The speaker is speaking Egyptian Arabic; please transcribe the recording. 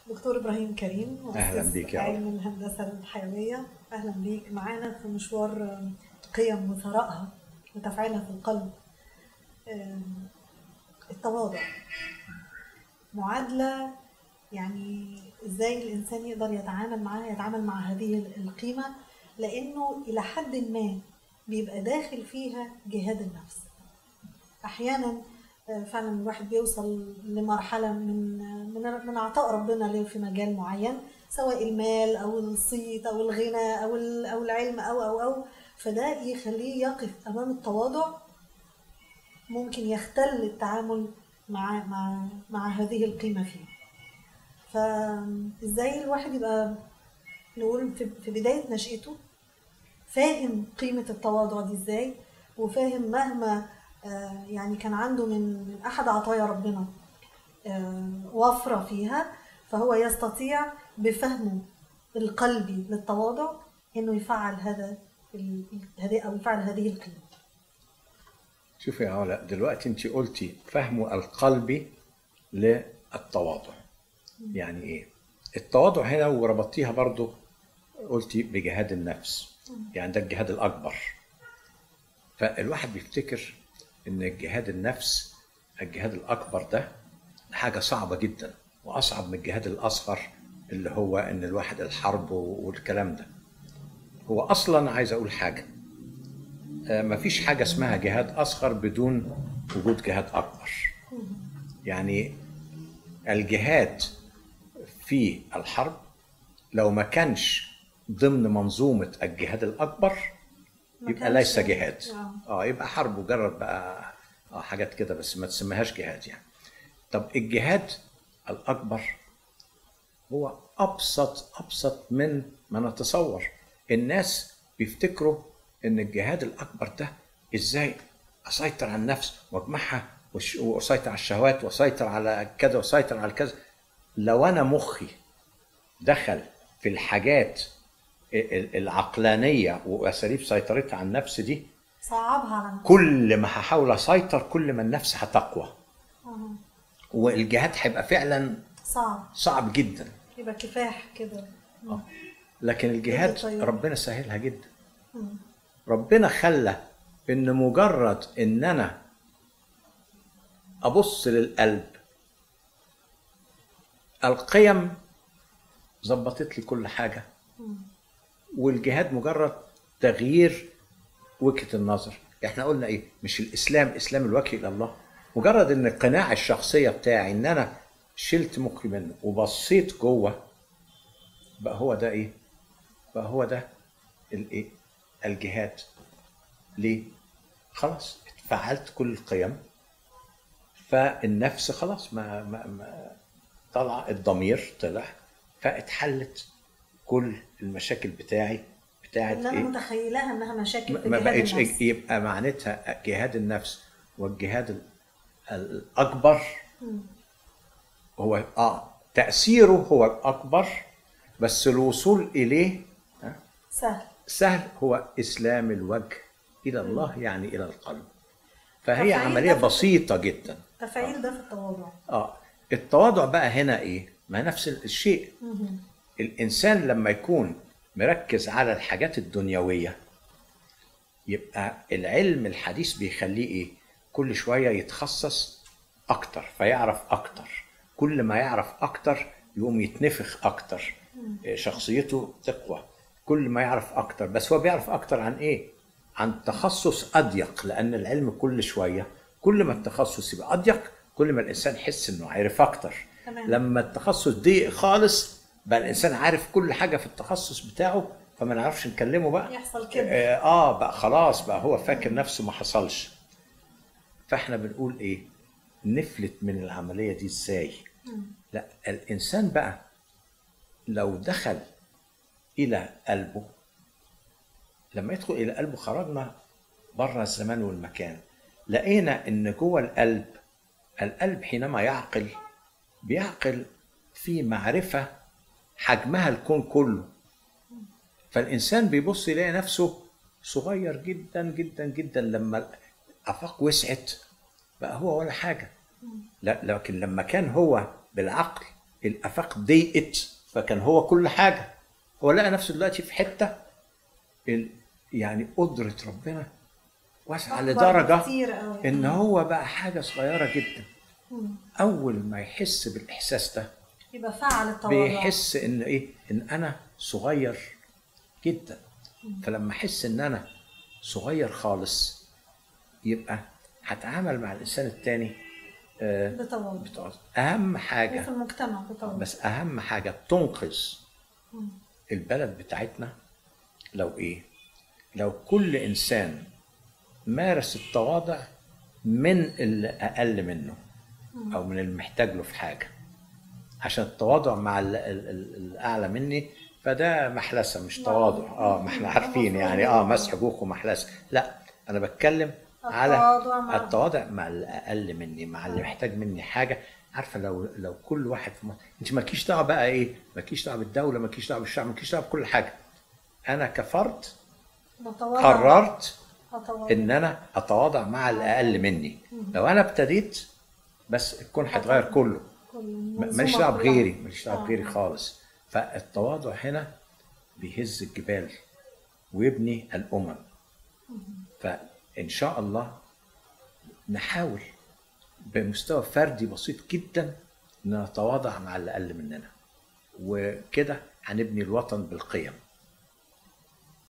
دكتور ابراهيم كريم أهلاً مؤسس بيك يا علم الهندسه الحيويه اهلا بيك معانا في مشوار قيم وثرائها وتفعيلها في القلب آم، التواضع معادله يعني ازاي الانسان يقدر يتعامل معاها يتعامل مع هذه القيمه لانه الى حد ما بيبقى داخل فيها جهاد النفس احيانا آه، فعلا الواحد بيوصل لمرحله من من من عطاء ربنا له في مجال معين سواء المال او الصيت او الغنى او ال- او العلم او او او فده يخليه يقف امام التواضع ممكن يختل التعامل مع مع مع هذه القيمه فيه فازاي الواحد يبقى نقول في في بدايه نشأته فاهم قيمة التواضع دي ازاي وفاهم مهما آه، يعني كان عنده من من أحد عطايا ربنا آه، وفرة فيها فهو يستطيع بفهمه القلبي للتواضع إنه يفعل هذا ال- هذه أو يفعل هذه القيمة شوفي يا علا دلوقتي انت قلتي فهمه القلبي للتواضع يعني ايه التواضع هنا وربطتيها برضو قلتي بجهاد النفس يعني ده الجهاد الاكبر فالواحد بيفتكر ان جهاد النفس الجهاد الاكبر ده حاجه صعبه جدا واصعب من الجهاد الاصغر اللي هو ان الواحد الحرب والكلام ده هو اصلا عايز اقول حاجه آه، مفيش حاجه اسمها جهاد اصغر بدون وجود جهاد اكبر يعني الجهاد في الحرب لو ما كانش ضمن منظومه الجهاد الاكبر ما يبقى كانش- ليس جهاد آه. اه يبقى حرب مجرد بقى اه حاجات كده بس ما تسميهاش جهاد يعني طب الجهاد الاكبر هو ابسط ابسط من ما نتصور الناس بيفتكروا ان الجهاد الاكبر ده ازاي اسيطر على النفس واجمعها وش- واسيطر على الشهوات واسيطر على كذا واسيطر على كذا لو انا مخي دخل في الحاجات ال- ال- العقلانيه واساليب سيطرتها على النفس دي صعبها على النفس. كل ما هحاول اسيطر كل ما النفس هتقوى آه، والجهاد هيبقى فعلا صعب صعب جدا يبقى كفاح كده مم. لكن الجهاد طيب. ربنا سهلها جدا مم. ربنا خلى ان مجرد ان انا ابص للقلب القيم ظبطت لي كل حاجه مم. والجهاد مجرد تغيير وجهه النظر احنا قلنا ايه مش الاسلام اسلام الوجه الى الله مجرد ان القناع الشخصيه بتاعي ان انا شلت مخي منه وبصيت جوه بقى هو ده ايه بقى هو ده الايه الجهاد ليه خلاص اتفعلت كل القيم فالنفس خلاص ما, ما, ما طلع الضمير طلع فاتحلت كل المشاكل بتاعي بتاعت اللي انا ايه متخيلها انها مشاكل في ما جهاد بقتش النفس. يبقى معناتها جهاد النفس والجهاد ال- الاكبر مم. هو اه تاثيره هو الاكبر بس الوصول اليه آه، سهل سهل هو اسلام الوجه الى الله يعني الى القلب فهي تفعيل عمليه ده في- بسيطه جدا تفعيل ده في التواضع اه التواضع بقى هنا ايه ما نفس الشيء مهم. الانسان لما يكون مركز على الحاجات الدنيويه يبقى العلم الحديث بيخليه ايه كل شويه يتخصص اكتر فيعرف اكتر كل ما يعرف اكتر يقوم يتنفخ اكتر شخصيته تقوى كل ما يعرف اكتر بس هو بيعرف اكتر عن ايه عن تخصص اضيق لان العلم كل شويه كل ما التخصص يبقى اضيق كل ما الانسان يحس انه عارف اكتر تمام. لما التخصص ضيق خالص بقى الانسان عارف كل حاجه في التخصص بتاعه فما نعرفش نكلمه بقى يحصل كده اه آه، بقى خلاص بقى هو فاكر نفسه ما حصلش فاحنا بنقول ايه نفلت من العمليه دي ازاي لا الانسان بقى لو دخل الى قلبه لما يدخل الى قلبه خرجنا بره الزمان والمكان لقينا ان جوه القلب القلب حينما يعقل بيعقل في معرفه حجمها الكون كله فالانسان بيبص يلاقي نفسه صغير جدا جدا جدا لما الافاق وسعت بقى هو ولا حاجه لا لكن لما كان هو بالعقل الافاق ضيقت فكان هو كل حاجه هو لقى نفسه دلوقتي في حته ال- يعني قدره ربنا واسعه أكبر لدرجه بكتير قوي. ان هو بقى حاجه صغيره جدا مم. اول ما يحس بالاحساس ده يبقى فعل التواضع بيحس ان ايه ان انا صغير جدا فلما احس ان انا صغير خالص يبقى هتعامل مع الانسان التاني آه، بتواضع بتقعد. اهم وفي حاجه المجتمع بتواضع بس اهم حاجه تنقذ مم. البلد بتاعتنا لو ايه لو كل انسان مارس التواضع من اللي اقل منه او من المحتاج له في حاجه عشان التواضع مع ال- ال- ال- الاعلى مني فده محلسه مش تواضع اه ما احنا عارفين يعني اه مسح جوخ ومحلسه لا انا بتكلم على التواضع مع- التواضع مع الاقل مني مع اللي محتاج مني حاجه عارفه لو لو كل واحد في مصر انت مالكيش دعوه بقى ايه مالكيش دعوه بالدوله مالكيش دعوه بالشعب مالكيش دعوه بكل حاجه انا كفرد بتواضع قررت أتواضع. ان انا اتواضع مع الاقل مني لو انا ابتديت بس الكون هيتغير كله كل م- المنظومة ماليش دعوه كلها. بغيري ماليش دعوه آه. بغيري خالص فالتواضع هنا بيهز الجبال ويبني الامم فان شاء الله نحاول بمستوى فردي بسيط جدا نتواضع مع اللي اقل مننا وكده هنبني الوطن بالقيم